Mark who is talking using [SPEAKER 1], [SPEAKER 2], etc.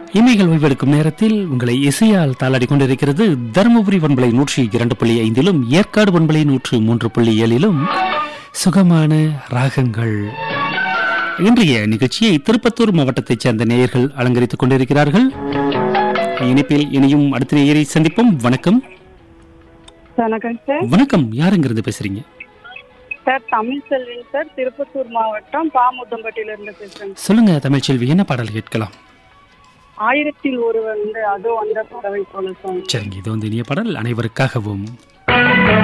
[SPEAKER 1] இமைகள் ஓய்வெடுக்கும் நேரத்தில் உங்களை இசையால் தாளாடி கொண்டிருக்கிறது தருமபுரி பண்பலை நூற்றி இரண்டு புள்ளி ஐந்திலும் ஏற்காடு பண்பலை நூற்று மூன்று புள்ளி ஏழிலும் சுகமான ராகங்கள் இன்றைய நிகழ்ச்சியை திருப்பத்தூர் மாவட்டத்தைச் சேர்ந்த நேயர்கள் அலங்கரித்துக் கொண்டிருக்கிறார்கள் இணைப்பில் இனியும் அடுத்த நேயரை சந்திப்போம் வணக்கம்
[SPEAKER 2] வணக்கம் சார்
[SPEAKER 1] வணக்கம் யாருங்கிறது பேசுறீங்க
[SPEAKER 2] சார் தமிழ் செல்வின் சார் திருப்பத்தூர் மாவட்டம் பாமுத்தம்பட்டியில இருந்து பேசுறேன்
[SPEAKER 1] சொல்லுங்க தமிழ்ச்செல்வி என்ன பாடல் கேட்கலாம்
[SPEAKER 2] ஆயிரத்தில் ஒரு வந்து அதோ அந்த பறவை போல சார்
[SPEAKER 1] சரிங்க இது வந்து இனிய பாடல் அனைவருக்காகவும்